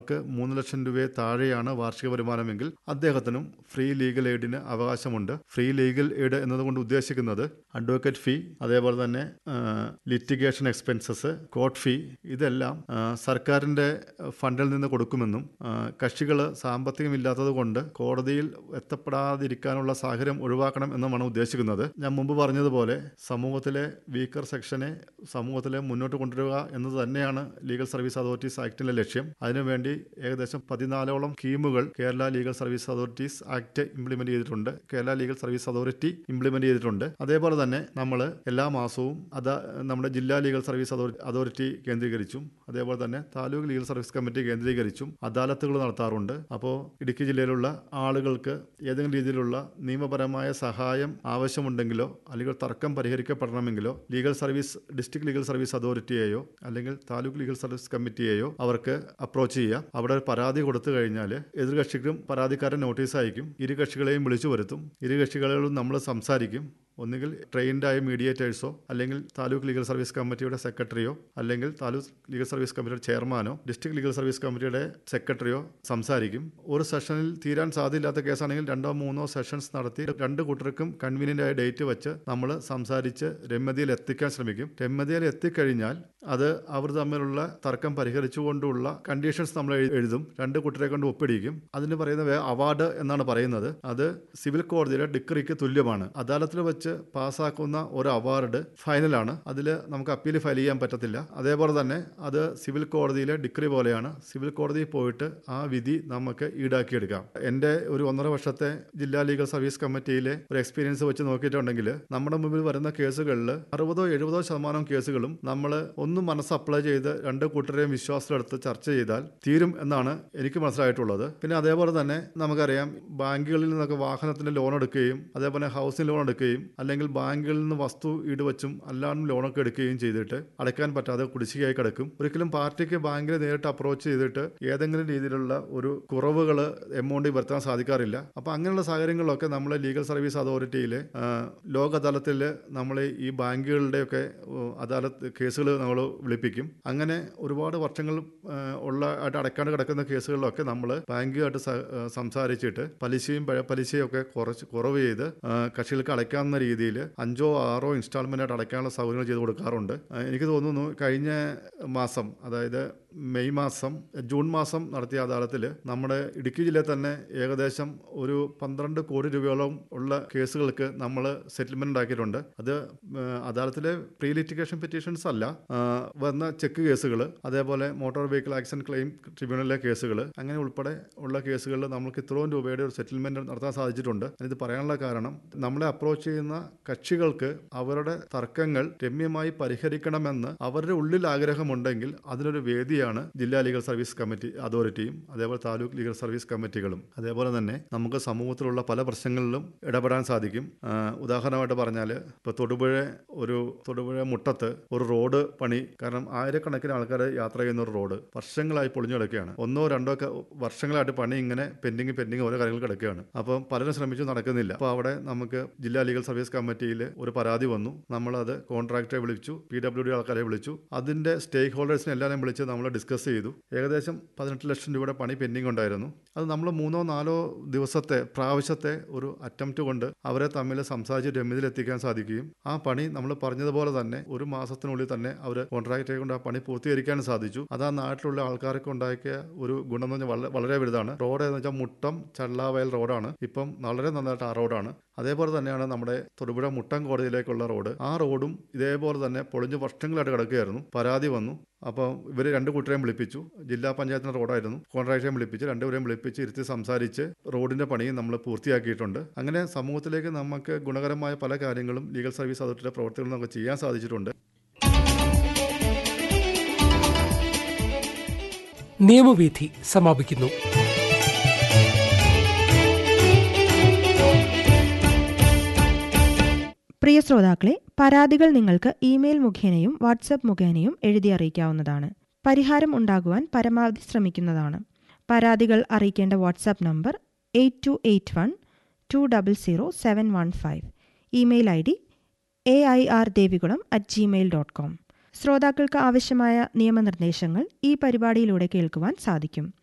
ക്ക് മൂന്ന് ലക്ഷം രൂപയെ താഴെയാണ് വാർഷിക വരുമാനമെങ്കിൽ അദ്ദേഹത്തിനും ഫ്രീ ലീഗൽ എയ്ഡിന് അവകാശമുണ്ട് ഫ്രീ ലീഗൽ എയ്ഡ് എന്നതുകൊണ്ട് ഉദ്ദേശിക്കുന്നത് അഡ്വക്കേറ്റ് ഫീ അതേപോലെ തന്നെ ലിറ്റിഗേഷൻ എക്സ്പെൻസസ് കോർട്ട് ഫീ ഇതെല്ലാം ആ, സർക്കാരിൻ്റെ ഫണ്ടിൽ നിന്ന് കൊടുക്കുമെന്നും കക്ഷികൾ സാമ്പത്തികമില്ലാത്തത് കൊണ്ട് കോടതിയിൽ എത്തപ്പെടാതിരിക്കാനുള്ള സാഹചര്യം ഒഴിവാക്കണം എന്നുമാണ് ഉദ്ദേശിക്കുന്നത് ഞാൻ മുമ്പ് പറഞ്ഞതുപോലെ സമൂഹത്തിലെ വീക്കർ സെക്ഷനെ സമൂഹത്തിലെ മുന്നോട്ട് കൊണ്ടുവരിക എന്നത് തന്നെയാണ് ലീഗൽ സർവീസ് അതോറിറ്റീസ് ആക്ടിന്റെ ലക്ഷ്യം അതിനുവേണ്ടി ഏകദേശം പതിനാലോളം സ്കീമുകൾ Kerala legal service authorities act implement ചെയ്തിട്ടുണ്ട് Kerala legal service authority implement ചെയ്തിട്ടുണ്ട് അതേപോലെ തന്നെ നമ്മൾ എല്ലാ മാസവും അത് നമ്മുടെ ജില്ലാ ലീഗൽ സർവീസ് അതോറി- അതോറിറ്റി കേന്ദ്രീകരിച്ചും അതേപോലെ തന്നെ താലൂക്ക് ലീഗൽ സർവീസ് കമ്മിറ്റി കേന്ദ്രീകരിച്ചും അദാലത്തുകൾ നടത്താറുണ്ട് അപ്പോൾ ഇടുക്കി ജില്ലയിലുള്ള ആളുകൾക്ക് ഏതെങ്കിലും രീതിയിലുള്ള നിയമപരമായ സഹായം ആവശ്യമുണ്ടെങ്കിലോ അല്ലെങ്കിൽ തർക്കം പരിഹരിക്കപ്പെടണമെങ്കിലോ legal service district legal service അതോറിറ്റിയെയോ അല്ലെങ്കിൽ താലൂക്ക് ലീഗൽ സർവീസ് കമ്മിറ്റിയെയോ അവർക്ക് അപ്രോച്ച് ചെയ്യാം അവിടെ ഒരു പരാതി കൊടുത്തു കഴിഞ്ഞാൽ എതിർകക്ഷിക്കും പരാതിക്കാരൻ നോട്ടീസ് അയക്കും ഇരു കക്ഷികളെയും വിളിച്ചു വരുത്തും ഇരു കക്ഷികളോടും നമ്മൾ സംസാരിക്കും ഒന്നുകിൽ ട്രെയിൻഡായ മീഡിയേറ്റേഴ്സോ അല്ലെങ്കിൽ താലൂക്ക് ലീഗൽ സർവീസ് കമ്മിറ്റിയുടെ സെക്രട്ടറിയോ അല്ലെങ്കിൽ താലൂക്ക് ലീഗൽ സർവീസ് കമ്മിറ്റിയുടെ ചെയർമാനോ ഡിസ്ട്രിക്ട് ലീഗൽ സർവീസ് കമ്മിറ്റിയുടെ സെക്രട്ടറിയോ സംസാരിക്കും ഒരു സെഷനിൽ തീരാൻ സാധ്യമില്ലാത്ത കേസാണെങ്കിൽ രണ്ടോ മൂന്നോ സെഷൻസ് നടത്തി രണ്ട് കൂട്ടർക്കും കൺവീനിയൻ്റ് ആയ ഡേറ്റ് വെച്ച് നമ്മൾ സംസാരിച്ച് രമ്യതയിൽ എത്തിക്കാൻ ശ്രമിക്കും രമ്യതയിൽ എത്തിക്കഴിഞ്ഞാൽ അത് അവർ തമ്മിലുള്ള തർക്കം പരിഹരിച്ചുകൊണ്ടുള്ള കണ്ടീഷൻസ് നമ്മൾ എഴു- എഴുതും രണ്ട് കൂട്ടരെ കൊണ്ട് ഒപ്പിടിക്കും അതിന് പറയുന്ന വേ- അവാർഡ് എന്നാണ് പറയുന്നത് അത് സിവിൽ കോടതിയുടെ ഡിഗ്രിക്ക് തുല്യമാണ് അദാലത്തിൽ വെച്ച് പാസ്സാക്കുന്ന ഒരു അവാർഡ് ഫൈനലാണ് അതിൽ നമുക്ക് അപ്പീൽ ഫയൽ ചെയ്യാൻ പറ്റത്തില്ല അതേപോലെ തന്നെ അത് സിവിൽ കോടതിയിലെ ഡിഗ്രി പോലെയാണ് സിവിൽ കോടതിയിൽ പോയിട്ട് ആ വിധി നമുക്ക് ഈടാക്കിയെടുക്കാം എൻ്റെ ഒരു ഒന്നര വർഷത്തെ ജില്ലാ ലീഗൽ സർവീസ് കമ്മിറ്റിയിലെ ഒരു എക്സ്പീരിയൻസ് വെച്ച് നോക്കിയിട്ടുണ്ടെങ്കിൽ നമ്മുടെ മുമ്പിൽ വരുന്ന കേസുകളിൽ അറുപതോ എഴുപതോ ശതമാനം കേസുകളും നമ്മൾ ഒന്ന് മനസ്സ് അപ്ലൈ ചെയ്ത് രണ്ട് കൂട്ടരെയും വിശ്വാസത്തിലെടുത്ത് ചർച്ച ചെയ്താൽ തീരും എന്നാണ് എനിക്ക് മനസ്സിലായിട്ടുള്ളത് പിന്നെ അതേപോലെ തന്നെ നമുക്കറിയാം ബാങ്കുകളിൽ നിന്നൊക്കെ വാഹനത്തിന് ലോൺ എടുക്കുകയും അതേപോലെ ഹൗസിംഗ് ലോൺ എടുക്കുകയും അല്ലെങ്കിൽ ബാങ്കുകളിൽ നിന്ന് വസ്തു ഈടുവച്ചും അല്ലാണ്ടും ലോണൊക്കെ എടുക്കുകയും ചെയ്തിട്ട് അടയ്ക്കാൻ പറ്റാതെ കുടിശ്ശികയായി കിടക്കും ഒരിക്കലും പാർട്ടിക്ക് ബാങ്കിൽ നേരിട്ട് അപ്രോച്ച് ചെയ്തിട്ട് ഏതെങ്കിലും രീതിയിലുള്ള ഒരു കുറവുകൾ എമൗണ്ട് വരുത്താൻ സാധിക്കാറില്ല അപ്പോൾ അങ്ങനെയുള്ള സാഹചര്യങ്ങളിലൊക്കെ നമ്മൾ ലീഗൽ സർവീസ് അതോറിറ്റിയിൽ ലോക അദാലത്തിൽ നമ്മൾ ഈ ബാങ്കുകളുടെയൊക്കെ ഉം, അദാലത്ത് കേസുകൾ നമ്മൾ വിളിപ്പിക്കും അങ്ങനെ ഒരുപാട് വർഷങ്ങൾ ആ, ഉള്ള ആയിട്ട് അടയ്ക്കാണ്ട് കിടക്കുന്ന കേസുകളിലൊക്കെ നമ്മൾ ബാങ്കുമായിട്ട് സ- ആ, സംസാരിച്ചിട്ട് പലിശയും പഴ പലിശയും ഒക്കെ കുറച്ച് കുറവ് ചെയ്ത് ആ, കക്ഷികൾക്ക് അടയ്ക്കാവുന്ന രീതിയിൽ അഞ്ചോ ആറോ ഇൻസ്റ്റാൾമെൻ്റ് ആയിട്ട് അടയ്ക്കാനുള്ള സൗകര്യങ്ങൾ ചെയ്ത് കൊടുക്കാറുണ്ട് ആ, എനിക്ക് തോന്നുന്നു കഴിഞ്ഞ മാസം അതായത് മെയ് മാസം ജൂൺ മാസം നടത്തിയ അദാലത്തിൽ നമ്മുടെ ഇടുക്കി ജില്ലയിൽ തന്നെ ഏകദേശം ഒരു പന്ത്രണ്ട് കോടി രൂപയോളം ഉള്ള കേസുകൾക്ക് നമ്മൾ സെറ്റിൽമെന്റ് ഉണ്ടാക്കിയിട്ടുണ്ട് അത് ആ, അദാലത്തിലെ പ്രീ ലിറ്റിഗേഷൻ പെറ്റീഷൻസ് അല്ല ആ, വന്ന ചെക്ക് കേസുകൾ അതേപോലെ മോട്ടോർ വെഹിക്കിൾ ആക്സിഡന്റ് ക്ലെയിം ട്രിബ്യൂണലിലെ കേസുകൾ അങ്ങനെ ഉൾപ്പെടെ ഉള്ള കേസുകളിൽ നമുക്ക് ഇത്രയും രൂപയുടെ ഒരു സെറ്റിൽമെന്റ് നടത്താൻ സാധിച്ചിട്ടുണ്ട് ഇത് പറയാനുള്ള കാരണം നമ്മളെ അപ്രോച്ച് ചെയ്യുന്ന കക്ഷികൾക്ക് അവരുടെ തർക്കങ്ങൾ രമ്യമായി പരിഹരിക്കണമെന്ന് അവരുടെ ഉള്ളിൽ ആഗ്രഹമുണ്ടെങ്കിൽ അതിനൊരു വേദിയാണ് ജില്ലാ ലീഗൽ സർവീസ് കമ്മിറ്റി അതോറിറ്റിയും അതേപോലെ താലൂക്ക് ലീഗൽ സർവീസ് കമ്മിറ്റികളും അതേപോലെ തന്നെ നമുക്ക് സമൂഹത്തിലുള്ള പല പ്രശ്നങ്ങളിലും ഇടപെടാൻ സാധിക്കും ആ, ഉദാഹരണമായിട്ട് പറഞ്ഞാൽ ഇപ്പോൾ തൊടുപുഴ ഒരു തൊടുപുഴ മുട്ടത്ത് ഒരു റോഡ് പണി കാരണം ആയിരക്കണക്കിന് ആൾക്കാർ യാത്ര ചെയ്യുന്ന ഒരു റോഡ് വർഷങ്ങളായി പൊളിഞ്ഞു കിടക്കുകയാണ് ഒന്നോ രണ്ടോ ഒക്കെ വർഷങ്ങളായിട്ട് പണി ഇങ്ങനെ പെൻഡിങ് പെൻഡിങ് ഓരോ കാര്യങ്ങൾ കിടക്കുകയാണ് അപ്പം പലരും ശ്രമിച്ചു നടക്കുന്നില്ല അപ്പോൾ അവിടെ നമുക്ക് ജില്ലാ ലീഗൽ സർവീസ് കമ്മിറ്റിയിൽ ഒരു പരാതി വന്നു നമ്മളത് കോൺട്രാക്ടറെ വിളിച്ചു പി ഡബ്ല്യു ഡി ആൾക്കാരെ വിളിച്ചു അതിൻ്റെ സ്റ്റേക്ക് ഹോൾഡേഴ്സിനെ എല്ലാവരെയും വിളിച്ച് നമ്മൾ ഡിസ്കസ് ചെയ്തു ഏകദേശം പതിനെട്ട് ലക്ഷം രൂപയുടെ പണി പെൻഡിങ് ഉണ്ടായിരുന്നു അത് നമ്മൾ മൂന്നോ നാലോ ദിവസത്തെ പ്രാവശ്യത്തെ ഒരു അറ്റംപ്റ്റ് കൊണ്ട് അവരെ തമ്മിൽ സംസാരിച്ച് രമ്യതയിൽ എത്തിക്കാൻ സാധിക്കുകയും ആ പണി നമ്മൾ പറഞ്ഞതുപോലെ തന്നെ ഒരു മാസത്തിനുള്ളിൽ തന്നെ അവർ കോൺട്രാക്ടറെ കൊണ്ട് ആ പണി പൂർത്തീകരിക്കാൻ സാധിച്ചു അത് ആ നാട്ടിലുള്ള ആൾക്കാർക്ക് ഉണ്ടാക്കിയ ഒരു ഗുണം എന്ന് പറഞ്ഞാൽ വളരെ വളരെ വലുതാണ് റോഡ് എന്ന് വെച്ചാൽ മുട്ടം ചള്ളാവയൽ റോഡാണ് ഇപ്പം വളരെ നന്നായിട്ട് ആ റോഡാണ് അതേപോലെ തന്നെയാണ് നമ്മുടെ തൊടുപുഴ മുട്ടം കോടതിയിലേക്കുള്ള റോഡ് ആ റോഡും ഇതേപോലെ തന്നെ പൊളിഞ്ഞ് വർഷങ്ങളായിട്ട് കിടക്കുകയായിരുന്നു പരാതി വന്നു അപ്പോൾ ഇവർ രണ്ട് കൂട്ടരെയും വിളിപ്പിച്ചു ജില്ലാ പഞ്ചായത്തിൻ്റെ റോഡായിരുന്നു കോൺട്രാക്ടറെയും വിളിപ്പിച്ച് രണ്ടുപേരെയും വിളിപ്പിച്ച് ഇരുത്തി സംസാരിച്ച് റോഡിൻ്റെ പണിയും നമ്മൾ പൂർത്തിയാക്കിയിട്ടുണ്ട് അങ്ങനെ സമൂഹത്തിലേക്ക് നമുക്ക് ഗുണകരമായ പല കാര്യങ്ങളും ലീഗൽ സർവീസ് അതോറിറ്റിയുടെ പ്രവർത്തികളും നമുക്ക് ചെയ്യാൻ സാധിച്ചിട്ടുണ്ട് നിയമവീഥി സമാപിക്കുന്നു പ്രിയ ശ്രോതാക്കളെ പരാതികൾ നിങ്ങൾക്ക് ഇമെയിൽ മുഖേനയും വാട്സപ്പ് മുഖേനയും എഴുതി അറിയിക്കാവുന്നതാണ് പരിഹാരം ഉണ്ടാകുവാൻ പരമാവധി ശ്രമിക്കുന്നതാണ് പരാതികൾ അറിയിക്കേണ്ട WhatsApp number eight two eight one two double zero seven one five email I D A I R Devikulam at Gmail dot com ശ്രോതാക്കൾക്ക് ആവശ്യമായ നിയമനിർദ്ദേശങ്ങൾ ഈ പരിപാടിയിലൂടെ കേൾക്കുവാൻ സാധിക്കും